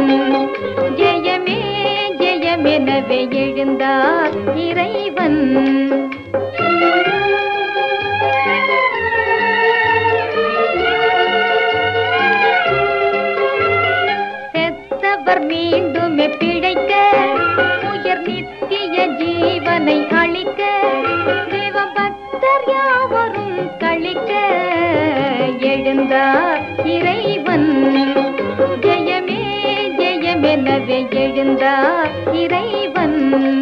ஜெயமே ஜெயமெனவே எழுந்தார் இறைவன் செத்தவர் மீண்டுமே பிழைக்க உயர் நித்திய ஜீவனை அளிக்க தேவபக்தர் யாவரும் கழிக்க எழுந்தார் இறைவன் ஜெயமே ஜெயமெனவே எழுந்தார் இறைவன்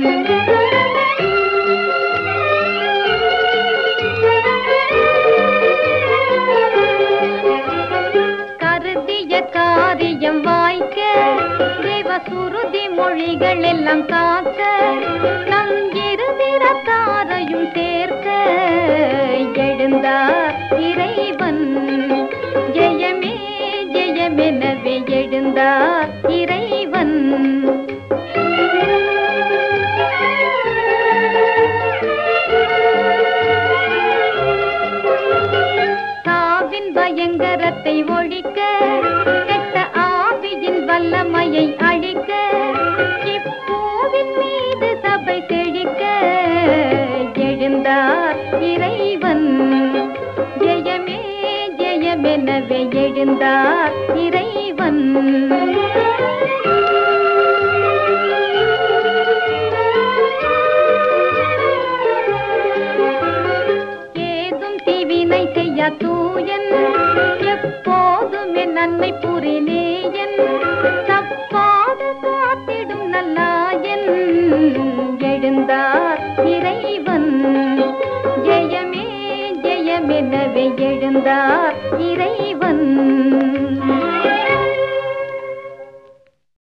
கருதிய காரியம் வாய்க்க தேவ சுருதி மொழிகள் எல்லாம் காக்க நம் இருதிரத்தாரையும் சேர்க்க எழுந்தார் இறைவன் ஜெயமே ஜெயமெனவே எழுந்தார் இறைவன் சாவின் பயங்கரத்தை ஒழிக்க கெட்ட ஆவியின் வல்லமையை அழிக்க இப்பூவின் மீது சபை செழிக்க எழுந்தார் இறைவன் ஜெயமே ஜெயமெனவே எழுந்தார் இறைவன் ஏதும் தீவினை செய்ய தூயன் எப்போதுமே நன்மை புரிநேயன் தப்பாது காத்திடும் நல்லாயன் எழுந்தார் இறைவன் ஜெயமே ஜெயமெனவே எழுந்தார் இறைவன்